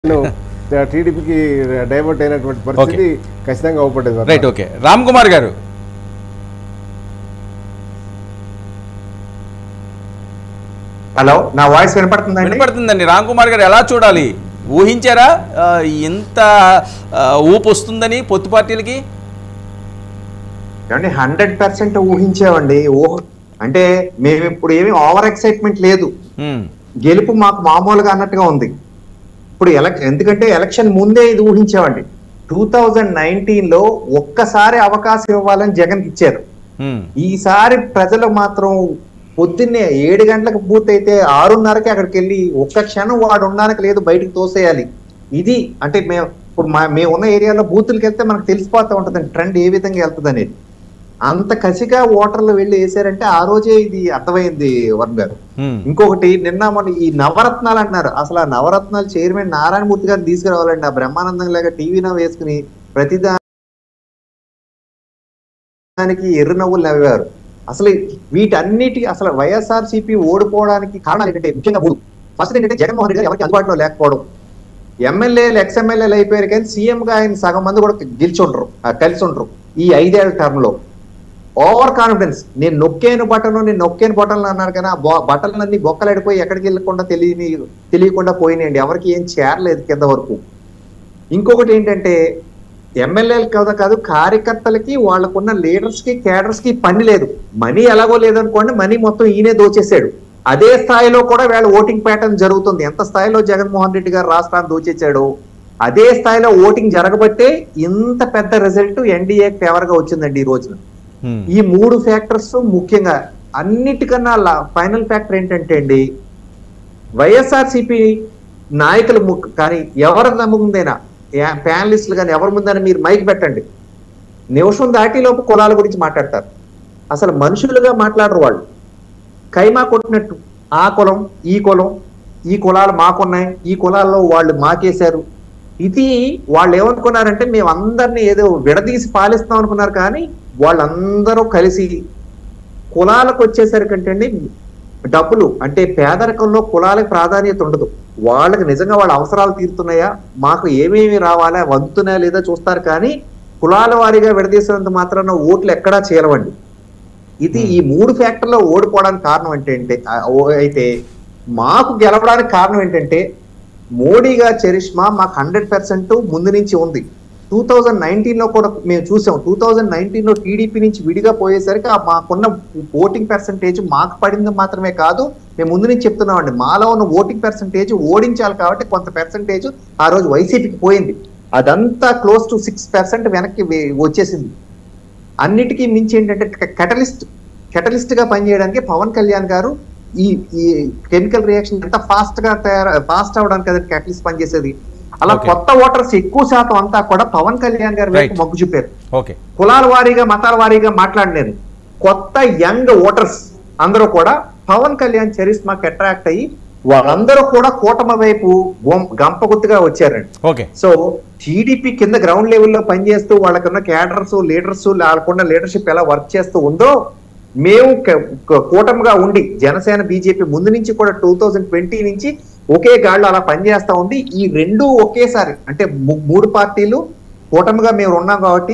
టీడీపీకి డైవర్ట్ అయినటువంటి పరిస్థితి ఖచ్చితంగా అవపడింది రైట్ ఓకే రామ్ కుమార్ గారు హలో నా వాయిస్ వినపడుతుందండి వినపడుతుందండి రామ్ కుమార్ గారు ఎలా చూడాలి ఊహించారా ఆ, ఇంత ఆ, ఊపు వస్తుందని పొత్తు పార్టీలకి ఏమండి హండ్రెడ్ పర్సెంట్ ఊహించామండి ఊహ అంటే మేము ఇప్పుడు ఏమీ ఓవర్ ఎక్సైట్మెంట్ లేదు ఉమ్, గెలుపు మాకు మామూలుగా అన్నట్టుగా ఉంది ఇప్పుడు ఎలక్ ఎందుకంటే ఎలక్షన్ ముందే ఇది ఊహించామండి టూ థౌజండ్ నైన్టీన్ లో ఒక్కసారి అవకాశం ఇవ్వాలని జగన్ ఇచ్చారు ఉమ్, ఈసారి ప్రజలు మాత్రం పొద్దున్నే ఏడు గంటలకు బూత్ అయితే ఆరున్నరకి అక్కడికి వెళ్ళి ఒక్క క్షణం వాడు ఉండడానికి లేదు బయటకు తోసేయాలి ఇది అంటే మేము ఇప్పుడు మా మేము ఉన్న ఏరియాలో బూతులకి వెళ్తే మనకు తెలిసిపోతూ ఉంటుంది ట్రెండ్ ఏ విధంగా వెళ్తుంది అనేది అంత కసిగా ఓటర్లు వెళ్ళి వేసారంటే ఆ రోజే ఇది అర్థమైంది వరుణ్ గారు ఉమ్, ఇంకొకటి నిన్న మన ఈ నవరత్నాలు అంటున్నారు అసలు ఆ నవరత్నాలు చైర్మన్ నారాయణమూర్తి గారిని తీసుకురావాలండి ఆ బ్రహ్మానందం లాగా టీవీలో వేసుకుని ప్రతిదానికి ఎర్ర నవ్వులు నవ్వారు అసలు వీటన్నిటి అసలు వైఎస్ఆర్ సిపి ఓడిపోవడానికి కారణాలు ఏంటంటే ముఖ్యంగా మూడు ఫస్ట్ ఏంటంటే జగన్మోహన్ రెడ్డి గారు ఎవరికి అందుబాటులో లేకపోవడం ఎమ్మెల్యేలు ఎక్స్ ఎమ్మెల్యేలు అయిపోయారు కానీ సీఎం గా ఆయన సగం మంది కూడా గెలిచి ఉండరు ఆ, కలిసి ఉండరు ఈ ఐదేళ్ల టర్మ్ లో ఓవర్ కాన్ఫిడెన్స్ నేను నొక్కేను బటన్ నేను నొక్కేను బటన్లు అన్నారు కానీ ఆ బటన్లు అన్ని బొక్కలడిపోయి ఎక్కడికి వెళ్ళకుండా తెలియని తెలియకుండా పోయినాయండి ఎవరికి ఏం చేరలేదు కింద వరకు ఇంకొకటి ఏంటంటే ఎమ్మెల్యేలు కదా కాదు కార్యకర్తలకి వాళ్ళకున్న లీడర్స్ కి కేడర్స్ కి పని లేదు మనీ ఎలాగో లేదనుకోండి మనీ మొత్తం ఈయనే దోచేశాడు అదే స్థాయిలో కూడా వీళ్ళ ఓటింగ్ ప్యాటర్న్ జరుగుతుంది ఎంత స్థాయిలో జగన్మోహన్ రెడ్డి గారు రాష్ట్రాన్ని దోచేశాడు అదే స్థాయిలో ఓటింగ్ జరగబట్టే ఇంత పెద్ద రిజల్ట్ ఎన్డీఏ ఫేవర్ గా వచ్చిందండి ఈ రోజున ఉమ్, ఈ మూడు ఫ్యాక్టర్స్ ముఖ్యంగా అన్నిటికన్నా ఫైనల్ ఫ్యాక్టర్ ఏంటంటే అండి వైఎస్ఆర్సిపి నాయకులు ముక్- కానీ ఎవరి ముందైనా ప్యానలిస్టులు కానీ ఎవరి ముందైనా మీరు మైక్ పెట్టండి నిమిషం దాటిలోపు కులాల గురించి మాట్లాడతారు అసలు మనుషులుగా మాట్లాడరు వాళ్ళు కైమా కొట్టినట్టు ఆ కులం ఈ కులం ఈ కులాలు మాకున్నాయి ఈ కులాల్లో వాళ్ళు మాకేశారు ఇది వాళ్ళు ఏమనుకున్నారంటే మేము అందరినీ ఏదో విడదీసి పాలిస్తాం అనుకున్నారు కానీ వాళ్ళందరూ కలిసి కులాలకు వచ్చేసరికంటే అండి డబ్బులు అంటే పేదరికంలో కులాలకు ప్రాధాన్యత ఉండదు వాళ్ళకి నిజంగా వాళ్ళ అవసరాలు తీరుతున్నాయా మాకు ఏమేమి రావాలా వంతున్నా లేదా చూస్తారు కానీ కులాల వారీగా విడదీసినంత మాత్రాన ఓట్లు ఎక్కడా చేయలవండి ఇది ఈ మూడు ఫ్యాక్టర్లో ఓడిపోవడానికి కారణం అంటే ఏంటి ఆ, ఓ- అయితే మాకు గెలవడానికి కారణం ఏంటంటే మోడీ గారి చరిష్మా మాకు హండ్రెడ్ పర్సెంట్ ముందు నుంచి ఉంది టూ థౌజండ్ నైన్టీన్ లో కూడా మేము చూసాం టూ థౌజండ్ నైన్టీన్ లో టీడీపీ నుంచి విడిగా పోయేసరికి ఆ మాకున్న ఓటింగ్ పర్సంటేజ్ మాకు పడింది మాత్రమే కాదు మేము ముందు నుంచి చెప్తున్నామండి మాలో ఉన్న ఓటింగ్ పర్సంటేజ్ ఓడించాలి కాబట్టి కొంత పర్సంటేజ్ ఆ రోజు వైసీపీకి పోయింది అదంతా క్లోజ్ టు సిక్స్ పర్సెంట్ వెనక్కి వే- వచ్చేసింది అన్నిటికీ మించి ఏంటంటే కెటలిస్ట్ కెటలిస్ట్ గా పనిచేయడానికి పవన్ కళ్యాణ్ గారు ఈ ఈ కెమికల్ రియాక్షన్ ఎంత ఫాస్ట్ గా తయారు ఫాస్ట్ అవడానికి కదా కెటలిస్ట్ పనిచేసేది అలా Okay. కొత్త ఓటర్స్ ఎక్కువ శాతం అంతా కూడా పవన్ కళ్యాణ్ గారి వైపు Right. మొగ్గు చూపారు ఓకే కులాల వారీగా మతాల వారీగా మాట్లాడలేదు కొత్త యంగ్ ఓటర్స్ అందరూ కూడా పవన్ కళ్యాణ్ చరిస్మాకి అట్రాక్ట్ అయ్యి వాళ్ళందరూ కూడా కూటమి వైపు గొం- గంపగుత్తుగా వచ్చారండి ఓకే సో టీడీపీ కింద గ్రౌండ్ లెవెల్లో పనిచేస్తూ వాళ్ళకున్న క్యాడర్స్ లీడర్స్ వాళ్ళకున్న లీడర్షిప్ ఎలా వర్క్ చేస్తూ ఉందో మేము క- క- కూటమిగా ఉండి జనసేన బీజేపీ ముందు నుంచి కూడా టూ థౌజండ్ ట్వంటీ నుంచి ఒకే గాడిలో అలా పనిచేస్తా ఉంది ఈ రెండు ఒకేసారి అంటే ము- మూడు పార్టీలు కూటమిగా మేము ఉన్నాం కాబట్టి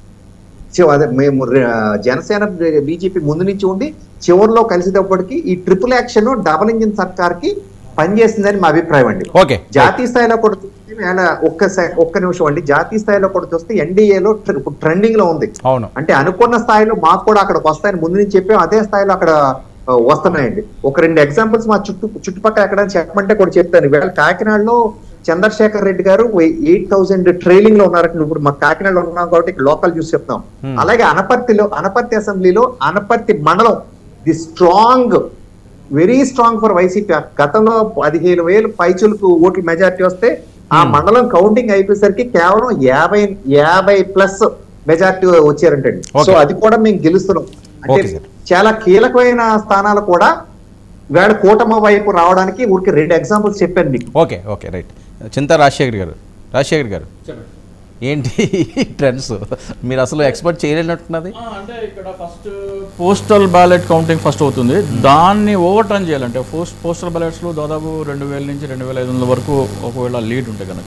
చివ- అదే మేము రే- జనసేన బీజేపీ ముందు నుంచి ఉండి చివరిలో కలిసేటప్పటికి ఈ ట్రిపుల్ యాక్షన్ డబుల్ ఇంజిన్ సర్కార్ కి పనిచేసిందని మా అభిప్రాయం అండి ఓకే జాతీయ స్థాయిలో కూడా చూస్తే వేళ ఒక్క సె- ఒక్క నిమిషం అండి జాతీయ స్థాయిలో కూడా చూస్తే ఎన్డీఏలో ట్రెండింగ్ లో ఉంది అవును అంటే అనుకున్న స్థాయిలో మాకు కూడా అక్కడ వస్తాయని ముందు నుంచి చెప్పాం అదే స్థాయిలో అక్కడ ఆ, వస్తున్నాయండి ఒక రెండు ఎగ్జాంపుల్స్ మా చుట్టూ చుట్టుపక్కల ఎక్కడ చెప్పమంటే కూడా చెప్తాను వేళ కాకినాడలో చంద్రశేఖర్ రెడ్డి గారు ఎయిట్ థౌసండ్ ట్రైలింగ్ లో ఉన్నారు ఇప్పుడు మా కాకినాడలో ఉన్నాం కాబట్టి ఇక్కడ లోకల్ చూసి చెప్తాం Hmm. అలాగే అనపర్తిలో అనపర్తి అసెంబ్లీలో అనపర్తి మండలం the strong very strong for YCP గతంలో పదిహేను వేలు పైచులకు ఓట్లు మెజారిటీ వస్తే ఆ Hmm. మండలం కౌంటింగ్ అయిపోయేసరికి కేవలం యాభై యాభై ప్లస్ మెజారిటీ వచ్చారంటండి సో Okay. అది కూడా మేము గెలుస్తున్నాం అంటే Okay, sir. చాలా కీలకమైన స్థానాలు కూడా వేడ కూటమి వైపు రావడానికి ఊరికి రెండు ఎగ్జాంపుల్స్ చెప్పాను మీకు okay okay right Chinta Rajasekhar గారు రాజశేఖర్ గారు ఏంటి ట్రెండ్స్ మీరు అసలు ఎక్స్పెక్ట్ చేయలేనట్టున్నది ఆ, అంటే ఇక్కడ first postal ballot counting first అవుతుంది దాన్ని ఓవర్ టర్న్ చేయాలంటే పోస్ట్ పోస్టల్ బ్యాలెట్స్లో దాదాపు రెండు వేల నుంచి రెండు వేల ఐదు వందల వరకు ఒకవేళ లీడ్ ఉంటే కనుక